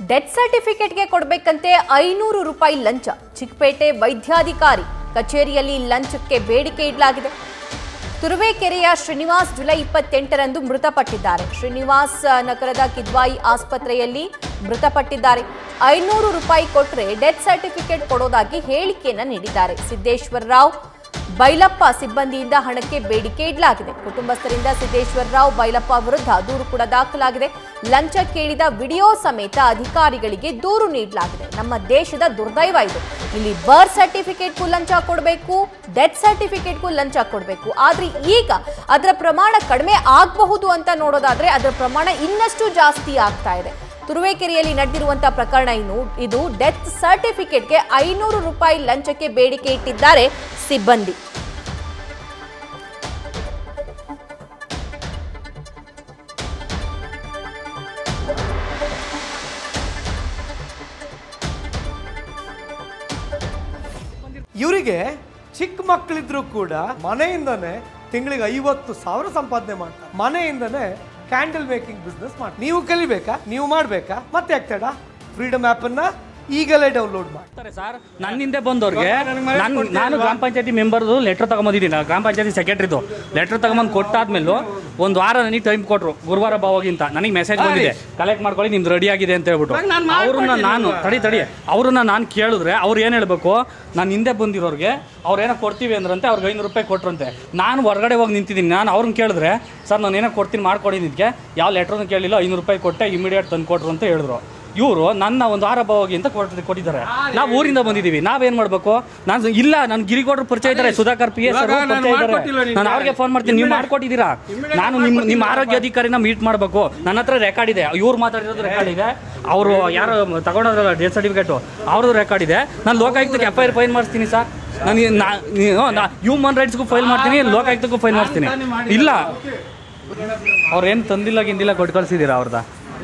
Death ಸರ್ಟಿಫಿಕೇಟ್ಗೆ ಕೊಡಬೇಕಂತೆ ಐನೂರು ರೂಪಾಯಿ ಲಂಚ ಚಿಕ್ಕಪೇಟೆ ವೈದ್ಯಾಧಿಕಾರಿ ಕಚೇರಿಯಲ್ಲಿ ಲಂಚಕ್ಕೆ ಬೇಡಿಕೆ ಇಡಲಾಗಿದೆ ತುರುವೇಕೆರೆಯ ಶ್ರೀನಿವಾಸ್ ಜುಲೈ ಇಪ್ಪತ್ತೆಂಟರಂದು ಮೃತಪಟ್ಟಿದ್ದಾರೆ ಶ್ರೀನಿವಾಸ್ ಆ, ನಗರದ ಕಿದ್ವಾಯಿ ಆಸ್ಪತ್ರೆಯಲ್ಲಿ ಮೃತಪಟ್ಟಿದ್ದಾರೆ ಐನೂರು ರೂಪಾಯಿ ಕೊಟ್ಟರೆ ಡೆತ್ ಸರ್ಟಿಫಿಕೇಟ್ ಕೊಡೋದಾಗಿ ಹೇಳಿಕೆಯನ್ನ ನೀಡಿದ್ದಾರೆ ಸಿದ್ದೇಶ್ವರ ರಾವ್ ಬೈಲಪ್ಪ ಸಿಬ್ಬಂದಿಯಿಂದ ಹಣಕ್ಕೆ ಬೇಡಿಕೆ ಇಡಲಾಗಿದೆ ಕುಟುಂಬಸ್ಥರಿಂದ ಸಿದ್ದೇಶ್ವರ ರಾವ್ ಬೈಲಪ್ಪ ವಿರುದ್ಧ ದೂರು ಕೂಡ ದಾಖಲಾಗಿದೆ ಲಂಚ ಕೇಳಿದ ವಿಡಿಯೋ ಸಮೇತ ಅಧಿಕಾರಿಗಳಿಗೆ ದೂರು ನೀಡಲಾಗಿದೆ ನಮ್ಮ ದೇಶದ ದುರ್ದೈವ ಇದು ಇಲ್ಲಿ ಬರ್ತ್ ಸರ್ಟಿಫಿಕೇಟ್ಗೂ ಲಂಚ ಕೊಡಬೇಕು ಡೆತ್ ಸರ್ಟಿಫಿಕೇಟ್ಗೂ ಲಂಚ ಕೊಡಬೇಕು ಆದ್ರೆ ಈಗ ಅದರ ಪ್ರಮಾಣ ಕಡಿಮೆ ಆಗಬಹುದು ಅಂತ ನೋಡೋದಾದ್ರೆ ಅದರ ಪ್ರಮಾಣ ಇನ್ನಷ್ಟು ಜಾಸ್ತಿ ಆಗ್ತಾ ಇದೆ ತುರುವೇಕೆರೆಯಲ್ಲಿ ನಡೆದಿರುವಂತಹ ಪ್ರಕರಣ ಇನ್ನು ಇದು ಡೆತ್ ಸರ್ಟಿಫಿಕೇಟ್ಗೆ ಐನೂರು ರೂಪಾಯಿ ಲಂಚಕ್ಕೆ ಬೇಡಿಕೆ ಇಟ್ಟಿದ್ದಾರೆ ಸಿಬ್ಬಂದಿ ಇವರಿಗೆ ಚಿಕ್ಕ ಮಕ್ಕಳಿದ್ರು ಕೂಡ ಮನೆಯಿಂದನೇ ತಿಂಗಳಿಗೆ ಐವತ್ತು ಸಾವಿರ ಸಂಪಾದನೆ ಮಾಡ್ತಾರೆ ಮನೆಯಿಂದನೇ ಕ್ಯಾಂಡಲ್ ಮೇಕಿಂಗ್ ಬಿಸ್ನೆಸ್ ಮಾಡಿ ನೀವು ಕಲಿಬೇಕಾ ನೀವು ಮಾಡಬೇಕಾ ಮತ್ತೆ ಆಗ್ತಾಡ ಫ್ರೀಡಮ್ ಆ್ಯಪನ್ನು ಈಗಲೇ ಡೌನ್ಲೋಡ್ ಮಾಡಿ ಮಾಡ್ತಾರೆ ಸರ್ ನನ್ನಿಂದೆ ಬಂದವ್ರಿಗೆ ನಾನು ನಾನು ಗ್ರಾಮ ಪಂಚಾಯತಿ ಮೆಂಬರ್ದು ಲೆಟ್ರ್ ತಗೊಂಬಂದಿದ್ದೀನಿ ಗ್ರಾಮ ಪಂಚಾಯತಿ ಸೆಕ್ರೆಟ್ರಿದು ಲೆಟ್ರ್ ತಗೊಂಬಂದು ಕೊಟ್ಟಾದ್ಮೇಲೂ ಒಂದು ವಾರ ನನಗೆ ಟೈಮ್ ಕೊಟ್ಟರು ಗುರುವಾರ ಬಾವಾಗಿಂತ ನನಗೆ ಮೆಸೇಜ್ ಬಂದಿದೆ ಕಲೆಕ್ಟ್ ಮಾಡ್ಕೊಳ್ಳಿ ನಿಮ್ದು ರೆಡಿ ಆಗಿದೆ ಅಂತ ಹೇಳ್ಬಿಟ್ಟು ಅವ್ರನ್ನ ನಾನು ತಡಿ ತಡಿ ಅವ್ರನ್ನ ನಾನು ಕೇಳಿದ್ರೆ ಅವ್ರು ಏನು ಹೇಳ್ಬೇಕು ನಾನು ಹಿಂದೆ ಬಂದಿರೋರಿಗೆ ಅವ್ರು ಏನೋ ಕೊಡ್ತೀವಿ ಅಂದ್ರಂತೆ ಅವ್ರಿಗೆ ಐನೂರು ರೂಪಾಯಿ ಕೊಟ್ರಂತೆ ನಾನು ಹೊರಗಡೆ ಹೋಗಿ ನಿಂತಿದ್ದೀನಿ ನಾನು ಅವ್ರನ್ನ ಕೇಳಿದ್ರೆ ಸರ್ ನಾನು ಏನೋ ಕೊಡ್ತೀನಿ ಮಾಡ್ಕೊಡಿ ನಿದಕ್ಕೆ ಯಾವ ಲೆಟ್ರನ್ನು ಕೇಳಿಲ್ಲ ಐನೂರು ರೂಪಾಯಿ ಕೊಟ್ಟೆ ಇಮಿಡಿಯೇಟ್ ತಂದು ಕೊಟ್ರು ಅಂತ ಹೇಳಿದ್ರು ಇವರು ನನ್ನ ಒಂದು ಆರ ಭಾವಾಗಿ ಅಂತ ಕೊಟ್ಟು ಕೊಟ್ಟಿದ್ದಾರೆ ನಾವು ಊರಿಂದ ಬಂದಿದ್ದೀವಿ ನಾವೇನ್ ಮಾಡ್ಬೇಕು ನಾನು ಇಲ್ಲ ನಾನು ಗಿರಿಗೌಡರು ಪರಿಚಯ ಇದ್ದಾರೆ ಸುಧಾಕರ್ ಪಿ ಎಸ್ ಪರಿಚಯ ಇದ್ದಾರೆ ನಾನು ಅವ್ರಿಗೆ ಫೋನ್ ಮಾಡ್ತೀನಿ ನೀವು ಮಾಡ್ಕೊಟ್ಟಿದ್ದೀರಾ ನಾನು ನಿಮ್ಮ ನಿಮ್ಮ ಆರೋಗ್ಯ ಅಧಿಕಾರಿನ ಮೀಟ್ ಮಾಡಬೇಕು ನನ್ನ ಹತ್ರ ರೆಕಾರ್ಡ್ ಇದೆ ಇವ್ರು ಮಾತಾಡಿರೋದು ರೆಕಾರ್ಡ್ ಇದೆ ಅವರು ಯಾರು ತಗೊಂಡೋದ್ರಲ್ಲ ಡೆತ್ ಸರ್ಟಿಫಿಕೇಟು ಅವ್ರದ್ದು ರೆಕಾರ್ಡ್ ಇದೆ ನಾನು ಲೋಕಾಯುಕ್ತಕ್ಕೆ ಎಫ್ ಐ ಆರ್ ಫೈಲ್ ಮಾಡಿಸ್ತೀನಿ ಸರ್ ನಾನು ಹ್ಯೂಮನ್ ರೈಟ್ಸ್ಗೂ ಫೈಲ್ ಮಾಡ್ತೀನಿ ಲೋಕಾಯುಕ್ತಕ್ಕೂ ಫೈಲ್ ಮಾಡಿಸ್ತೀನಿ ಇಲ್ಲ ಅವ್ರೇನು ತಂದಿಲ್ಲ ಗಿಂದಿಲ್ಲ ಕೊಟ್ಟು ಕಳ್ಸಿದ್ದೀರಾ ಅವ್ರದ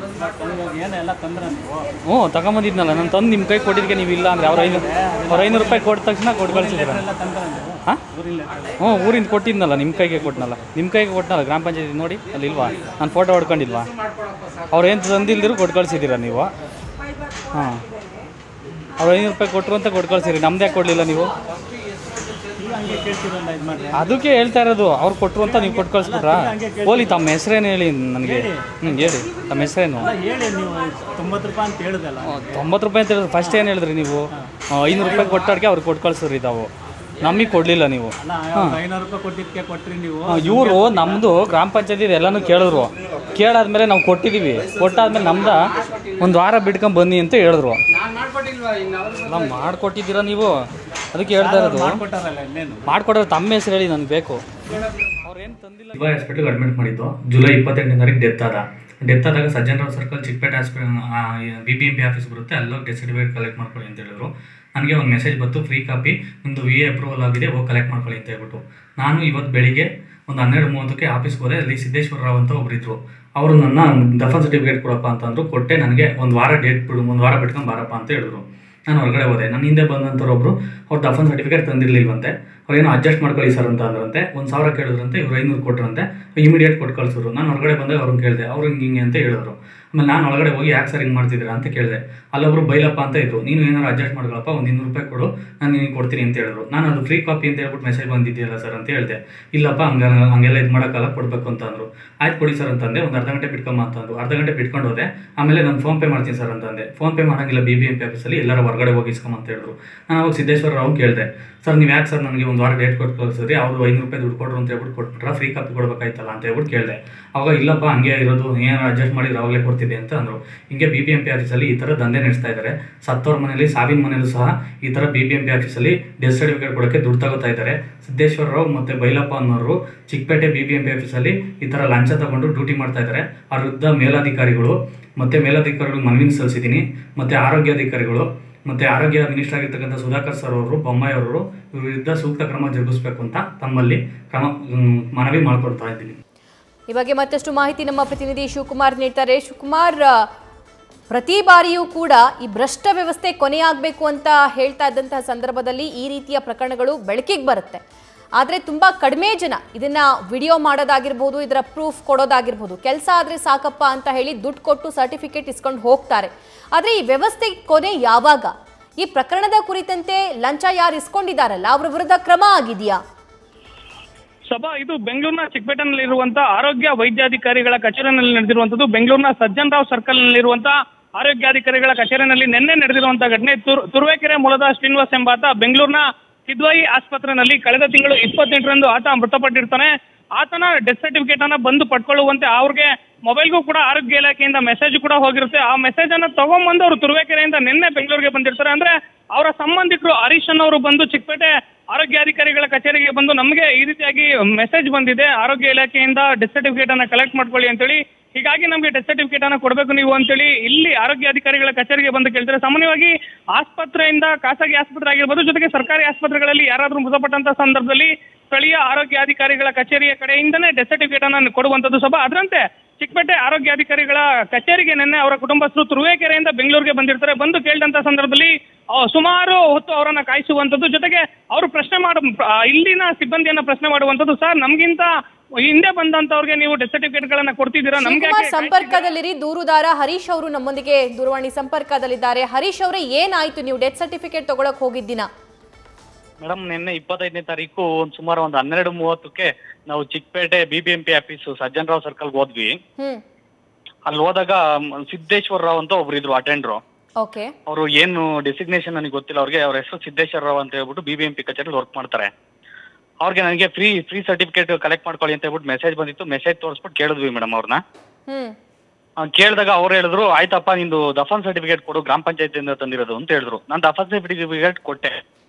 ಹ್ಞೂ ತಗೊಂಬಂದಿದ್ನಲ್ಲ ನಾನು ತಂದು ನಿಮ್ಮ ಕೈ ಕೊಟ್ಟಿದ್ದಕ್ಕೆ ನೀವು ಇಲ್ಲ ಅಂದರೆ ಅವ್ರ ಐನೂರು ಅವ್ರ ಐನೂರು ರೂಪಾಯಿ ಕೊಟ್ಟ ತಕ್ಷಣ ಕೊಟ್ಟು ಕಳ್ಸಿದ್ದೀರ ಹಾಂ ಹ್ಞೂ ಊರಿಂದ ಕೊಟ್ಟಿದ್ನಲ್ಲ ನಿಮ್ಮ ಕೈಗೆ ಕೊಟ್ಟನಲ್ಲ ನಿಮ್ಮ ಕೈಗೆ ಕೊಟ್ಟನಲ್ಲ ಗ್ರಾಮ ಪಂಚಾಯತಿ ನೋಡಿ ಅಲ್ಲಿ ಇಲ್ವಾ ನಾನು ಫೋಟೋ ಹೊಡ್ಕೊಂಡಿಲ್ವಾ ಅವ್ರು ಏನು ತಂದಿಲ್ದಿರು ಕೊಟ್ಟು ಕಳ್ಸಿದ್ದೀರಾ ನೀವು ಹಾಂ ಅವ್ರು ಐನೂರು ರೂಪಾಯಿ ಕೊಟ್ಟರು ಅಂತ ಕೊಟ್ಟು ಕಳ್ಸಿರಿ ನಮ್ದೇ ಕೊಡಲಿಲ್ಲ ನೀವು ಅದಕ್ಕೆ ಹೇಳ್ತಾ ಇರೋದು ಅವ್ರು ಕೊಟ್ಟರು ಅಂತ ನೀವು ಕೊಟ್ಟು ಕಳಿಸ್ಬಿಟ್ರಾ ಓಲಿ ತಮ್ಮ ಹೆಸರೇನು ಹೇಳಿ ನನಗೆ ಹ್ಞೂ ಹೇಳಿ ತಮ್ಮ ಹೆಸರೇನು ಹೇಳಿ ನೀವು ತೊಂಬತ್ತು ರೂಪಾಯಿ ಅಂತ ಹೇಳಿದಲ್ಲ ತೊಂಬತ್ತು ರೂಪಾಯಿ ಅಂತ ಹೇಳಿದ್ರೆ ಫಸ್ಟ್ ಏನು ಹೇಳಿದ್ರಿ ನೀವು ಆ, ಐನೂರು ರೂಪಾಯಿ ಕೊಟ್ಟಾಡ್ಕೆ ಅವ್ರಿಗೆ ಕೊಟ್ಟು ಕಳ್ಸಿದ್ರಿ ತಾವು ನಮಗೆ ಕೊಡಲಿಲ್ಲ ನೀವು ಅಲ್ಲ ಐನೂರು ರೂಪಾಯಿ ಕೊಟ್ಟಿದ್ದಕ್ಕೆ ಕೊಟ್ರಿ ನೀವು ಇವರು ನಮ್ಮದು ಗ್ರಾಮ ಪಂಚಾಯತಿ ಎಲ್ಲನೂ ಕೇಳಿದ್ರು ಕೇಳಾದ್ಮೇಲೆ ನಾವು ಕೊಟ್ಟಿದ್ದೀವಿ ಕೊಟ್ಟಾದ್ಮೇಲೆ ನಮ್ದ ಒಂದು ವಾರ ಬಿಟ್ಕೊಂಡ್ ಬನ್ನಿ ಅಂತ ಹೇಳಿದ್ರು ನಾವು ಮಾಡ್ಕೊಟ್ಟಿದ್ದೀರಾ ನೀವು ಅದಕ್ಕೆ ಹೇಳ್ತಾ ಇರೋದು ಕೊಟ್ಟಾರಲ್ಲ ಇನ್ನೇನು ಮಾಡ್ಕೊಡ್ರೆ ತಮ್ಮ ಹೆಸರು ಹೇಳಿ ನನಗೆ ಬೇಕು ಅವ್ರೇನು ತಂದಿಲ್ಲ ಶಿವ ಹಾಸ್ಪಿಟಲ್ಗೆ ಅಡ್ಮಿಟ್ ಮಾಡಿದ್ದು ಜುಲೈ ಇಪ್ಪತ್ತೆಂಟನೇ ತಾರೀಕು ಡೆತ್ ಆದ ಡೆತ್ ಆದಾಗ Sajjan Rao circle Chickpet hospital B P M P office ಬರುತ್ತೆ ಅಲ್ಲೋಗಿ ಡೆತ್ ಸರ್ಟಿಫಿಕೇಟ್ ಕಲೆಕ್ಟ್ ಮಾಡ್ಕೊಳ್ಳಿ ಅಂತ ಹೇಳಿದ್ರು ನನಗೆ ಒಂದು ಮೆಸೇಜ್ ಬಂತು ಫ್ರೀ ಕಾಪಿ ನಿಮ್ಮದು ವಿ ಎ ಅಪ್ರೂವಲ್ ಆಗಿದೆ ಹೋಗಿ ಕಲೆಕ್ಟ್ ಮಾಡ್ಕೊಳ್ಳಿ ಅಂತ ಹೇಳ್ಬಿಟ್ಟು ನಾನು ಇವತ್ತು ಬೆಳಿಗ್ಗೆ ಒಂದು ಹನ್ನೆರಡು ಮೂವತ್ತಕ್ಕೆ ಆಫೀಸ್ಗೆ ಹೋದೆ ಅಲ್ಲಿ ಸಿದ್ದೇಶ್ವರ ರಾವ್ ಅಂತ ಒಬ್ಬರಿದ್ರು ಅವರು ನನ್ನ ದಫನ್ ಸರ್ಟಿಫಿಕೇಟ್ ಕೊಡಪ್ಪ ಅಂತಂದ್ರು ಕೊಟ್ಟೆ ನನಗೆ ಒಂದು ವಾರ ಡೇಟ್ ಬಿಡು ಒಂದು ವಾರ ಬಿಟ್ಕೊಂಡು ಬಾರಪ್ಪ ಅಂತ ಹೇಳಿದ್ರು ನಾನು ಹೊರಗಡೆ ಹೋದೆ ನನ್ನ ಹಿಂದೆ ಬಂದಂಥವ್ರು ಒಬ್ರು ಅವ್ರು ದಫನ್ ಸರ್ಟಿಫಿಕೇಟ್ ತಂದಿರ್ಲಿಲ್ವಂತೆ ಅವ್ರೇನೋ ಅಡ್ಜಸ್ಟ್ ಮಾಡ್ಕೊಳ್ಳಿ ಸರ್ ಅಂತ ಅಂದ್ರಂತೆ ಒಂದು ಸಾವಿರ ಕೇಳಿದ್ರಂತೆ ಇವ್ರು ಐನೂರು ಕೊಟ್ರಂತೆ ಇಮಿಡಿಯೇಟ್ ಕೊಟ್ಟು ಕಳ್ಸಿದ್ರು ನಾನು ಹೊರಗಡೆ ಬಂದಾಗ ಅವ್ರನ್ನ ಕೇಳಿದೆ ಅವ್ರು ಹಿಂಗೆ ಹಿಂಗೆ ಅಂತ ಹೇಳಿದ್ರು ಆಮೇಲೆ ನಾನು ಒಳಗಡೆ ಹೋಗಿ ಯಾಕೆ ಸರ್ ಹಿಂಗೆ ಮಾಡ್ತಿದ್ದೀರಾ ಅಂತ ಕೇಳಿದೆ ಅಲ್ಲೊಬ್ರು ಬೈಲಪ್ಪ ಅಂತ ಇದ್ರು ನೀನು ಏನಾರು ಅಡ್ಜಸ್ಟ್ ಮಾಡ್ಕೊಳಪ್ಪ ಒಂದು ಇನ್ನೂರು ರೂಪಾಯಿ ಕೊಡು ನಾನು ನಿನಗೆ ಕೊಡ್ತೀನಿ ಅಂತ ಹೇಳಿದ್ರು ನಾನು ಅದು ಫ್ರೀ ಕಾಪಿ ಅಂತ ಹೇಳ್ಬಿಟ್ಟು ಮೆಸೇಜ್ ಬಂದಿದೆಯಲ್ಲ ಸರ್ ಅಂತ ಹೇಳಿದೆ ಇಲ್ಲಪ್ಪ ಹಂಗ ಹಂಗೆಲ್ಲ ಇದು ಮಾಡೋಕ್ಕಲ್ಲ ಕೊಡಬೇಕು ಅಂತ ಅಂದರು ಆಯ್ತು ಕೊಡಿ ಸರ್ ಅಂತಂದೆ ಒಂದು ಅರ್ಧ ಗಂಟೆ ಬಿಟ್ಕೊಂಬ ಅಂತಂದ್ರು ಅರ್ಧ ಗಂಟೆ ಬಿಟ್ಕೊಂಡು ಹೋದೆ ಆಮೇಲೆ ನಾನು ಫೋನ್ ಪೇ ಮಾಡ್ತೀನಿ ಸರ್ ಅಂತಂದೆ ಫೋನ್ ಪೇ ಮಾಡಂಗಿಲ್ಲ ಬಿ ಬಿ ಎಂ ಪಿ ಆಫೀಸಲ್ಲಿ ಎಲ್ಲರೂ ಹೊರಗಡೆ ಹೋಗಿ ಇಸ್ಕೊಂಬ ಅಂತ ಹೇಳಿದ್ರು ನಾನು ಅವಾಗ ಸಿದ್ದೇಶ್ವರ ರಾವ್ ಕೇಳಿದೆ ಸರ್ ನೀವು ಯಾಕೆ ಸರ್ ನನಗೆ ಒಂದು ವಾರ ಡೇಟ್ ಕೊಟ್ಟು ಕಳಿಸಿದ್ರಿ ಅವ್ರು ಐನೂರು ರೂಪಾಯಿ ದುಡ್ಡು ಕೊಡ್ರು ಅಂತ ಹೇಳ್ಬಿಟ್ಟು ಕೊಟ್ಬಿಟ್ರ ಫ್ರೀ ಕಾಪಿ ಕೊಡ್ಬೇಕಾಯ್ತಲ್ಲ ಅಂತ ಹೇಳ್ಬಿಟ್ಟು ಕೇಳಿದೆ ಅವಾಗ ಇಲ್ಲಪ್ಪ ಹಂಗೆ ಇರೋದು ಏನಾರು ಅಡ್ಜಸ್ಟ್ ಮಾಡಿದ್ರೆ ಅವಾಗಲೇ ಕೊಡ್ತಿದ್ದೆ ಅಂತ ಅಂದರು ಹಿಂಗೆ ಬಿ ಬಿ ಎಂ ಪಿ ಆಫೀಸಲ್ಲಿ ಈ ಥರ ದಂಧೆ ನಡೆಸ್ತಾ ಇದ್ದಾರೆ ಸತ್ತವ್ರ ಮನೇಲಿ ಸಾವಿನ ಮನೇಲೂ ಸಹ ಈ ಥರ ಬಿ ಬಿ ಎಂ ಪಿ ಆಫೀಸಲ್ಲಿ ಡೆತ್ ಸರ್ಟಿಫಿಕೇಟ್ ಕೊಡೋಕ್ಕೆ ದುಡ್ಡು ತಗೋತಾ ಇದ್ದಾರೆ ಸಿದ್ದೇಶ್ವರ ರಾವ್ ಮತ್ತು ಬೈಲಪ್ಪ ಅನ್ನೋರು Chickpet B B M P ಆಫೀಸಲ್ಲಿ ಈ ಥರ ಲಂಚ ತಗೊಂಡು ಡ್ಯೂಟಿ ಮಾಡ್ತಾ ಇದ್ದಾರೆ ಅವ್ರ ವಿರುದ್ಧ ಮೇಲಾಧಿಕಾರಿಗಳು ಮತ್ತು ಮೇಲಾಧಿಕಾರಿಗಳು ಮನವಿ ಸಲ್ಲಿಸಿದ್ದೀನಿ ಮತ್ತು ಆರೋಗ್ಯಾಧಿಕಾರಿಗಳು ಮತ್ತು ಆರೋಗ್ಯ ಮಿನಿಸ್ಟರ್ ಆಗಿರ್ತಕ್ಕಂಥ ಸುಧಾಕರ್ ಸರ್ ಅವರು ಬೊಮ್ಮಾಯಿ ಅವರು ಇವ್ರ ವಿರುದ್ಧ ಸೂಕ್ತ ಕ್ರಮ ಜರುಗಿಸ್ಬೇಕು ಅಂತ ತಮ್ಮಲ್ಲಿ ಕ್ರಮ ಮ್, ಮನವಿ ಮಾಡ್ಕೊಳ್ತಾ ಇದ್ದೀನಿ ಈ ಬಗ್ಗೆ ಮತ್ತಷ್ಟು ಮಾಹಿತಿ ನಮ್ಮ ಪ್ರತಿನಿಧಿ ಶಿವಕುಮಾರ್ ನೀಡ್ತಾರೆ ಶಿವಕುಮಾರ್ ಆ, ಪ್ರತಿ ಬಾರಿಯೂ ಕೂಡ ಈ ಭ್ರಷ್ಟ ವ್ಯವಸ್ಥೆ ಕೊನೆಯಾಗಬೇಕು ಅಂತ ಹೇಳ್ತಾ ಇದ್ದಂತಹ ಸಂದರ್ಭದಲ್ಲಿ ಈ ರೀತಿಯ ಪ್ರಕರಣಗಳು ಬೆಳಕಿಗೆ ಬರುತ್ತೆ ಆದರೆ ತುಂಬ ಕಡಿಮೆ ಜನ ಇದನ್ನ ವಿಡಿಯೋ ಮಾಡೋದಾಗಿರ್ಬೋದು ಇದರ ಪ್ರೂಫ್ ಕೊಡೋದಾಗಿರ್ಬೋದು ಕೆಲಸ ಆದರೆ ಸಾಕಪ್ಪ ಅಂತ ಹೇಳಿ ದುಡ್ಡು ಕೊಟ್ಟು ಸರ್ಟಿಫಿಕೇಟ್ ಇಸ್ಕೊಂಡು ಹೋಗ್ತಾರೆ ಆದರೆ ಈ ವ್ಯವಸ್ಥೆ ಕೊನೆ ಯಾವಾಗ ಈ ಪ್ರಕರಣದ ಕುರಿತಂತೆ ಲಂಚ ಯಾರು ಇಸ್ಕೊಂಡಿದ್ದಾರಲ್ಲ ಅವರ ವಿರುದ್ಧ ಕ್ರಮ ಆಗಿದೆಯಾ ಸಭಾ ಇದು ಬೆಂಗಳೂರಿನ ಚಿಕ್ಕಪೇಟೆನಲ್ಲಿರುವಂತಹ ಆರೋಗ್ಯ ವೈದ್ಯಾಧಿಕಾರಿಗಳ ಕಚೇರಿನಲ್ಲಿ ನಡೆದಿರುವಂತದ್ದು ಬೆಂಗಳೂರಿನ ಸಜ್ಜನ್ ರಾವ್ ಸರ್ಕಲ್ ನಲ್ಲಿರುವಂತಹ ಆರೋಗ್ಯಾಧಿಕಾರಿಗಳ ಕಚೇರಿನಲ್ಲಿ ನಿನ್ನೆ ನಡೆದಿರುವಂತಹ ಘಟನೆ ತುರ್- ತುರುವೇಕೆರೆ ಮೂಲದ ಶ್ರೀನಿವಾಸ್ ಎಂಬಾತ ಬೆಂಗಳೂರಿನ ಕಿದ್ವಾಯಿ ಆಸ್ಪತ್ರೆಯಲ್ಲಿ ಕಳೆದ ತಿಂಗಳು ಇಪ್ಪತ್ತೆಂಟರಂದು ಆತ ಮೃತಪಟ್ಟಿರ್ತಾನೆ ಆತನ ಡೆತ್ ಸರ್ಟಿಫಿಕೇಟ್ ಅನ್ನ ಬಂದು ಪಡ್ಕೊಳ್ಳುವಂತೆ ಅವ್ರಿಗೆ ಮೊಬೈಲ್ಗೂ ಕೂಡ ಆರೋಗ್ಯ ಇಲಾಖೆಯಿಂದ ಮೆಸೇಜ್ ಕೂಡ ಹೋಗಿರುತ್ತೆ ಆ ಮೆಸೇಜ್ ಅನ್ನ ತಗೊಂಡ್ಬಂದು ಅವರು ತುರುವೇಕೆರೆಯಿಂದ ನಿನ್ನೆ ಬೆಂಗಳೂರಿಗೆ ಬಂದಿರ್ತಾರೆ ಅಂದ್ರೆ ಅವರ ಸಂಬಂಧಿಕರು ಹರೀಶ್ ಅವರು ಬಂದು ಚಿಕ್ಕಪೇಟೆ ಆರೋಗ್ಯಾಧಿಕಾರಿಗಳ ಕಚೇರಿಗೆ ಬಂದು ನಮಗೆ ಈ ರೀತಿಯಾಗಿ ಮೆಸೇಜ್ ಬಂದಿದೆ ಆರೋಗ್ಯ ಇಲಾಖೆಯಿಂದ ಡೆತ್ ಸರ್ಟಿಫಿಕೇಟ್ ಅನ್ನ ಕಲೆಕ್ಟ್ ಮಾಡ್ಕೊಳ್ಳಿ ಅಂತೇಳಿ ಹೀಗಾಗಿ ನಮಗೆ ಡೆತ್ ಸರ್ಟಿಫಿಕೇಟ್ ಅನ್ನ ಕೊಡಬೇಕು ನೀವು ಅಂತೇಳಿ ಇಲ್ಲಿ ಆರೋಗ್ಯಾಧಿಕಾರಿಗಳ ಕಚೇರಿಗೆ ಬಂದು ಕೇಳ್ತಾರೆ ಸಾಮಾನ್ಯವಾಗಿ ಆಸ್ಪತ್ರೆಯಿಂದ ಖಾಸಗಿ ಆಸ್ಪತ್ರೆ ಆಗಿರ್ಬೋದು ಜೊತೆಗೆ ಸರ್ಕಾರಿ ಆಸ್ಪತ್ರೆಗಳಲ್ಲಿ ಯಾರಾದ್ರೂ ಮೃತಪಟ್ಟಂತ ಸಂದರ್ಭದಲ್ಲಿ ಸ್ಥಳೀಯ ಆರೋಗ್ಯಾಧಿಕಾರಿಗಳ ಕಚೇರಿಯ ಕಡೆಯಿಂದನೇ ಡೆತ್ ಸರ್ಟಿಫಿಕೇಟ್ ಅನ್ನ ಕೊಡುವಂತದ್ದು ಸಭಾ ಅದರಂತೆ ಚಿಕ್ಕಪೇಟೆ ಆರೋಗ್ಯಾಧಿಕಾರಿಗಳ ಕಚೇರಿಗೆ ನಿನ್ನೆ ಅವರ ಕುಟುಂಬಸ್ಥರು ತುರುವೇಕೆರೆಯಿಂದ ಬೆಂಗಳೂರಿಗೆ ಬಂದಿರ್ತಾರೆ ಬಂದು ಕೇಳಿದಂತ ಸಂದರ್ಭದಲ್ಲಿ ಆ, ಸುಮಾರು ಹೊತ್ತು ಅವರನ್ನ ಕಾಯಿಸುವಂತದ್ದು ಜೊತೆಗೆ ಅವರು ಪ್ರಶ್ನೆ ಮಾಡ ಆ, ಇಲ್ಲಿನ ಸಿಬ್ಬಂದಿಯನ್ನ ಪ್ರಶ್ನೆ ಮಾಡುವಂತದ್ದು ಸರ್ ನಮ್ಗಿಂತ ಹಿಂದೆ ಬಂದಂತವ್ರಿಗೆ ನೀವು ಡೆತ್ ಸರ್ಟಿಫಿಕೇಟ್ ಗಳನ್ನ ಕೊಡ್ತಿದ್ದೀರಾ ನಮ್ಗೆ ಶಿವಕುಮಾರ್ ಯಾಕೆ ಸಂಪರ್ಕದಲ್ಲಿರಿ ದೂರುದಾರ ಹರೀಶ್ ಅವರು ನಮ್ಮೊಂದಿಗೆ ದೂರವಾಣಿ ಸಂಪರ್ಕದಲ್ಲಿದ್ದಾರೆ ಹರೀಶ್ ಅವರೇ ಏನಾಯ್ತು ನೀವು ಡೆತ್ ಸರ್ಟಿಫಿಕೇಟ್ ತಗೊಳಕ್ ಹೋಗಿದ್ದಿನ ಮೇಡಮ್ ನಿನ್ನೆ ಇಪ್ಪತ್ತೈದನೇ ತಾರೀಕು ಒಂದ್ ಸುಮಾರು ಒಂದು ಹನ್ನೆರಡು ಮೂವತ್ತಕ್ಕೆ ನಾವು Chikkapete B B M P office Sajjan Rao ಸರ್ಕಲ್ಗೆ ಹೋದ್ವಿ ಹ್ಮ್ ಅಲ್ಲಿ ಹೋದಾಗ ಮ್, ಸಿದ್ದೇಶ್ವರ ರಾವ್ ಅಂತ ಒಬ್ರು ಇದ್ರು ಅಟೆಂಡ್ರು ಓಕೆ ಅವರು ಏನು ಡೆಸಿಗ್ನೇಷನ್ ನನಗೆ ಗೊತ್ತಿಲ್ಲ ಅವ್ರಿಗೆ ಅವ್ರ ಹೆಸರು ಸಿದ್ದೇಶ್ವರ ರಾವ್ ಅಂತ ಹೇಳ್ಬಿಟ್ಟು ಬಿ ಬಿ ಎಂ ಪಿ ಕಚೇರಿಲಿ ವರ್ಕ್ ಮಾಡ್ತಾರೆ ಅವ್ರಿಗೆ ನನಗೆ ಫ್ರೀ ಫ್ರೀ ಸರ್ಟಿಫಿಕೇಟ್ ಕಲೆಕ್ಟ್ ಮಾಡ್ಕೊಳ್ಳಿ ಅಂತ ಹೇಳ್ಬಿಟ್ಟು ಮೆಸೇಜ್ ಬಂದಿತ್ತು ಮೆಸೇಜ್ ತೋರಿಸ್ಬಿಟ್ಟು ಕೇಳಿದ್ವಿ ಮೇಡಮ್ ಅವ್ರನ್ನ ಹ್ಮ್ ಕೇಳಿದಾಗ ಅವ್ರು ಹೇಳಿದ್ರು ಆಯ್ತಪ್ಪ ನಿಂದು ದಫನ್ ಸರ್ಟಿಫಿಕೇಟ್ ಕೊಡು ಗ್ರಾಮ ಪಂಚಾಯತಿಯಿಂದ ತಂದಿರೋದು ಅಂತ ಹೇಳಿದ್ರು ನಾನು ದಫನ್ ಸರ್ಟಿಫಿಕೇಟ್ ಕೊಟ್ಟೆ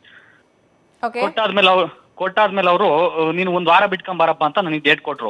ಓಕೆ ಕೊಟ್ಟಾದ್ಮೇಲೆ ಅವ್ರು ಕೊಟ್ಟಾದ್ಮೇಲೆ ಅವರು ನೀನು ಒಂದ್ ವಾರ ಬಿಟ್ಕೊಂಬಾರಪ್ಪ ಅಂತ ನನಗೆ ಡೇಟ್ ಕೊಟ್ರು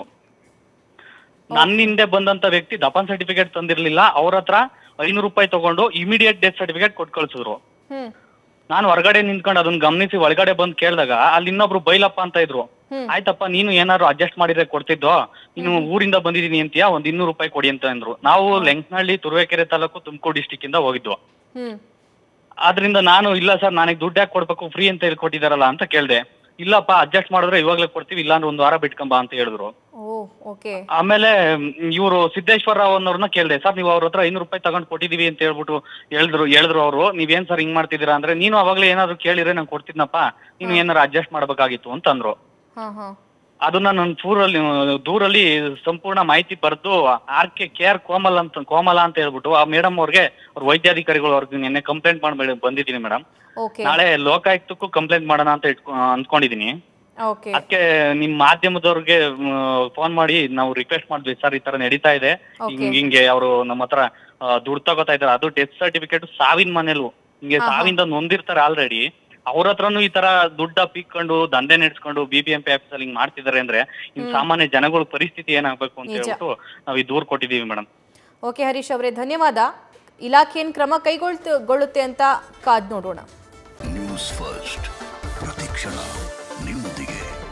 ನನ್ನ ಹಿಂದೆ ಬಂದಂತ ವ್ಯಕ್ತಿ ದಫನ್ ಸರ್ಟಿಫಿಕೇಟ್ ತಂದಿರ್ಲಿಲ್ಲ ಅವ್ರ ಹತ್ರ ಐನೂರು ರೂಪಾಯಿ ತಗೊಂಡು ಇಮಿಡಿಯೇಟ್ ಡೆತ್ ಸರ್ಟಿಫಿಕೇಟ್ ಕೊಟ್ಟು ಕಳ್ಸಿದ್ರು ಹ್ಮ್ ನಾನು ಹೊರಗಡೆ ನಿಂತ್ಕೊಂಡು ಅದನ್ನ ಗಮನಿಸಿ ಒಳಗಡೆ ಬಂದು ಕೇಳಿದಾಗ ಅಲ್ಲಿ ಇನ್ನೊಬ್ರು ಬೈಲಪ್ಪ ಅಂತ ಇದ್ರು ಹ್ಮ್. ಆಯ್ತಪ್ಪ ನೀನು ಏನಾದ್ರು ಅಡ್ಜಸ್ಟ್ ಮಾಡಿದ್ರೆ ಕೊಡ್ತಿದ್ದೋ ನೀನು ಊರಿಂದ ಬಂದಿದೀನಿ ಅಂತೀಯಾ ಒಂದ್ ಇನ್ನೂರು ರೂಪಾಯಿ ಕೊಡಿ ಅಂತ ಅಂದ್ರು ನಾವು ಲೆಂಕ್ನಹಳ್ಳಿ ತುರುವೇಕೆರೆ ತಾಲೂಕು ತುಮಕೂರು ಡಿಸ್ಟಿಕ್ ಇಂದ ಹೋಗಿದ್ವು ಹ್ಮ್ ಆದ್ರಿಂದ ನಾನು ಇಲ್ಲ ಸರ್ ನನಗೆ ದುಡ್ಡು ಯಾಕೆ ಕೊಡ್ಬೇಕು ಫ್ರೀ ಅಂತ ಹೇಳಿ ಕೊಟ್ಟಿದಾರಲ್ಲ ಅಂತ ಕೇಳ್ದೆ ಇಲ್ಲಪ್ಪ ಅಡ್ಜಸ್ಟ್ ಮಾಡಿದ್ರೆ ಇವಾಗ್ಲೇ ಕೊಡ್ತೀವಿ ಇಲ್ಲಾಂದ್ರೆ ಒಂದ್ ವಾರ ಬಿಟ್ಕೊಂಬ ಅಂತ ಹೇಳಿದ್ರು ಓ ಓಕೆ ಆಮೇಲೆ ಇವರು ಸಿದ್ದೇಶ್ವರ ರಾವ್ ಅನ್ನೋರ್ನ ಕೇಳ್ದೆ ಸರ್ ನೀವು ಅವ್ರ ಹತ್ರ ಐನೂರು ರೂಪಾಯಿ ತಗೊಂಡು ಕೊಟ್ಟಿದೀವಿ ಅಂತ ಹೇಳ್ಬಿಟ್ಟು ಹೇಳಿದ್ರು ಹೇಳಿದ್ರು ಅವರು ನೀವೇನ್ ಸರ್ ಹಿಂಗ್ ಮಾಡ್ತಿದ್ದೀರಾ ಅಂದ್ರೆ ನೀನು ಅವಾಗ್ಲೇ ಏನಾದ್ರು ಕೇಳಿದ್ರೆ ನಾನು ಕೊಡ್ತಿದ್ನಪ್ಪ ನೀನು ಏನಾರು ಅಡ್ಜಸ್ಟ್ ಮಾಡ್ಬೇಕಾಗಿತ್ತು ಅಂತ ಅಂದ್ರು ಹಾ ಹಾ ಅದನ್ನ ನನ್ನ ದೂರಲ್ಲಿ ದೂರಲ್ಲಿ ಸಂಪೂರ್ಣ ಮಾಹಿತಿ ಬರೆದು R K K R Komal ಅಂತ ಕೋಮಲ ಅಂತ ಹೇಳ್ಬಿಟ್ಟು ಆ ಮೇಡಮ್ ಅವ್ರಿಗೆ ಅವ್ರ ವೈದ್ಯಾಧಿಕಾರಿಗಳು ಅವ್ರಿಗೆ ನಿನ್ನೆ ಕಂಪ್ಲೇಂಟ್ ಮಾಡಿ ಬಂದಿದ್ದೀನಿ ಮೇಡಮ್ ಓಕೆ ನಾಳೆ ಲೋಕಾಯುಕ್ತಕ್ಕೂ ಕಂಪ್ಲೇಂಟ್ ಮಾಡೋಣ ಅಂತ ಇಟ್ಕೊ ಅಂದ್ಕೊಂಡಿದೀನಿ ಓಕೆ ಅದಕ್ಕೆ ನಿಮ್ ಮಾಧ್ಯಮದವ್ರಿಗೆ ಫೋನ್ ಮಾಡಿ ನಾವು ರಿಕ್ವೆಸ್ಟ್ ಮಾಡಿದ್ವಿ ಸರ್ ಈ ತರ ನಡೀತಾ ಇದೆ Okay. ಹಿಂಗ್ ಹಿಂಗೆ ಅವರು ನಮ್ಮ ಹತ್ರ ಆ, ದುಡ್ಡು ತಗೋತಾ ಇದಾರೆ ಅದು ಡೆತ್ ಸರ್ಟಿಫಿಕೇಟ್ ಸಾವಿನ ಮನೇಲು ಹಿಂಗೆ ಹಾ, ಹಾ. ಸಾವಿಂದ ನೊಂದಿರ್ತಾರೆ ಆಲ್ರೆಡಿ ಅವ್ರ ಹತ್ರನು ಈ ತರ ದುಡ್ಡ ಪೀಕ್ಕೊಂಡು ದಂಧೆ ನಡೆಸ್ಕೊಂಡು B B M P office ಅಲ್ಲಿ ಹಿಂಗ್ ಮಾಡ್ತಿದಾರೆ ಅಂದ್ರೆ ಇನ್ ಸಾಮಾನ್ಯ ಜನಗಳ ಪರಿಸ್ಥಿತಿ ಏನಾಗ್ಬೇಕು ಅಂತ ನಿಜ. ಹೇಳ್ಬಿಟ್ಟು ನಾವು ಈ ದೂರ್ ಕೊಟ್ಟಿದೀವಿ ಮೇಡಮ್ ಓಕೆ ಹರೀಶ್ ಅವರೇ ಧನ್ಯವಾದ ಇಲಾಖೆ ಏನ್ ಕ್ರಮ ಕೈಗೊಳ್ಳುತ್ತೆ ಅಂತ ಕಾದ್ ನೋಡೋಣ ನ್ಯೂಸ್ ಫಸ್ಟ್ ಪ್ರತಿಕ್ಷಣ ನಿಮ್ಮೊಂದಿಗೆ